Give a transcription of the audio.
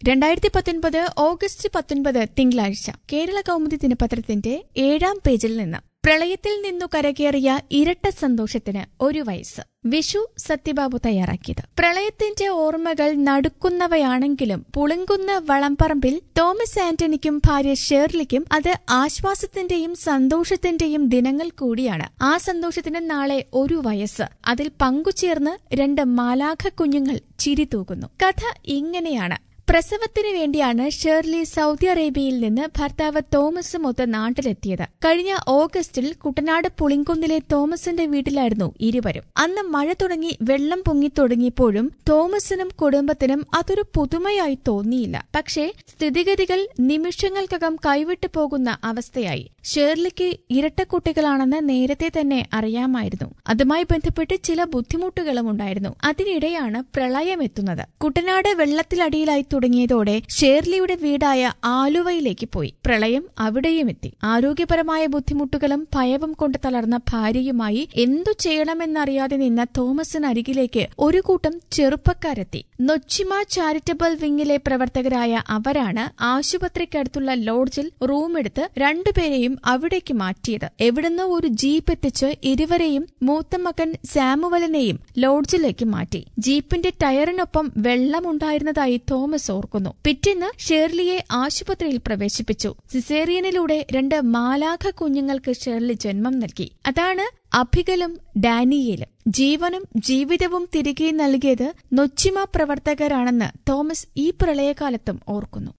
രണ്ടായിരത്തി പത്തൊൻപത് ഓഗസ്റ്റ് പത്തൊൻപത് തിങ്കളാഴ്ച കേരള കൗമുദി ദിനപത്രത്തിന്റെ ഏഴാം പേജിൽ നിന്ന് പ്രളയത്തിൽ നിന്നു കരകയറിയ ഇരട്ട സന്തോഷത്തിന് ഒരു വയസ്സ് വിഷു സത്യബാബു തയ്യാറാക്കിയത് പ്രളയത്തിന്റെ ഓർമ്മകൾ നടുക്കുന്നവയാണെങ്കിലും പുളുങ്കുന്ന വളംപറമ്പിൽ തോമസ് ആന്റണിക്കും ഭാര്യ ഷേർലിക്കും അത് ആശ്വാസത്തിന്റെയും സന്തോഷത്തിന്റെയും ദിനങ്ങൾ കൂടിയാണ് ആ സന്തോഷത്തിന് നാളെ ഒരു വയസ്സ് അതിൽ പങ്കുചേർന്ന് രണ്ട് മാലാഖ കുഞ്ഞുങ്ങൾ ചിരി തൂകുന്നു കഥ ഇങ്ങനെയാണ് പ്രസവത്തിന് വേണ്ടിയാണ് ഷേർലി സൗദി അറേബ്യയിൽ നിന്ന് ഭർത്താവ് തോമസുമൊത്ത് നാട്ടിലെത്തിയത് കഴിഞ്ഞ ഓഗസ്റ്റിൽ കുട്ടനാട് പുളിങ്കുന്നിലെ തോമസിന്റെ വീട്ടിലായിരുന്നു ഇരുവരും അന്ന് മഴ തുടങ്ങി വെള്ളം പൊങ്ങി തുടങ്ങിയപ്പോഴും തോമസിനും കുടുംബത്തിനും അതൊരു പുതുമയായി തോന്നിയില്ല പക്ഷേ സ്ഥിതിഗതികൾ നിമിഷങ്ങൾക്കകം കൈവിട്ടു പോകുന്ന അവസ്ഥയായി ഷേർലിക്ക് ഇരട്ടക്കുട്ടികളാണെന്ന് നേരത്തെ തന്നെ അറിയാമായിരുന്നു അതുമായി ബന്ധപ്പെട്ട് ചില ബുദ്ധിമുട്ടുകളും ഉണ്ടായിരുന്നു അതിനിടെയാണ് പ്രളയമെത്തുന്നത് കുട്ടനാട് വെള്ളത്തിലടിയിലായി തുടങ്ങിയതോടെ ഷേർലിയുടെ വീടായ ആലുവയിലേക്ക് പോയി പ്രളയം അവിടെയും എത്തി ആരോഗ്യപരമായ ബുദ്ധിമുട്ടുകളും ഭയവും കൊണ്ട് തളർന്ന ഭാര്യയുമായി എന്തു ചെയ്യണമെന്നറിയാതെ നിന്ന തോമസിനരികിലേക്ക് ഒരു കൂട്ടം ചെറുപ്പക്കാരെത്തി നൊച്ചിമ ചാരിറ്റബിൾ വിങ്ങിലെ പ്രവർത്തകരായ അവരാണ് ആശുപത്രിക്കടുത്തുള്ള ലോഡ്ജിൽ റൂമെടുത്ത് രണ്ടുപേരെയും അവിടേക്ക് മാറ്റിയത് എവിടുന്നോ ഒരു ജീപ്പ് എത്തിച്ച് ഇരുവരെയും മൂത്ത മകൻ സാമുവലിനെയും ലോഡ്ജിലേക്ക് മാറ്റി ജീപ്പിന്റെ ടയറിനൊപ്പം വെള്ളമുണ്ടായിരുന്നതായി തോമസ് ഓർക്കുന്നു പിറ്റേന്ന് ഷേർലിയെ ആശുപത്രിയിൽ പ്രവേശിപ്പിച്ചു സിസേറിയനിലൂടെ രണ്ട് മാലാഖ കുഞ്ഞുങ്ങൾക്ക് ഷേർലി ജന്മം നൽകി അതാണ് അഭികലും ഡാനിയേലും ജീവനും ജീവിതവും തിരികെ നൽകിയത് നൊച്ചിമ പ്രവർത്തകരാണെന്ന് തോമസ് ഈ പ്രളയകാലത്തും ഓർക്കുന്നു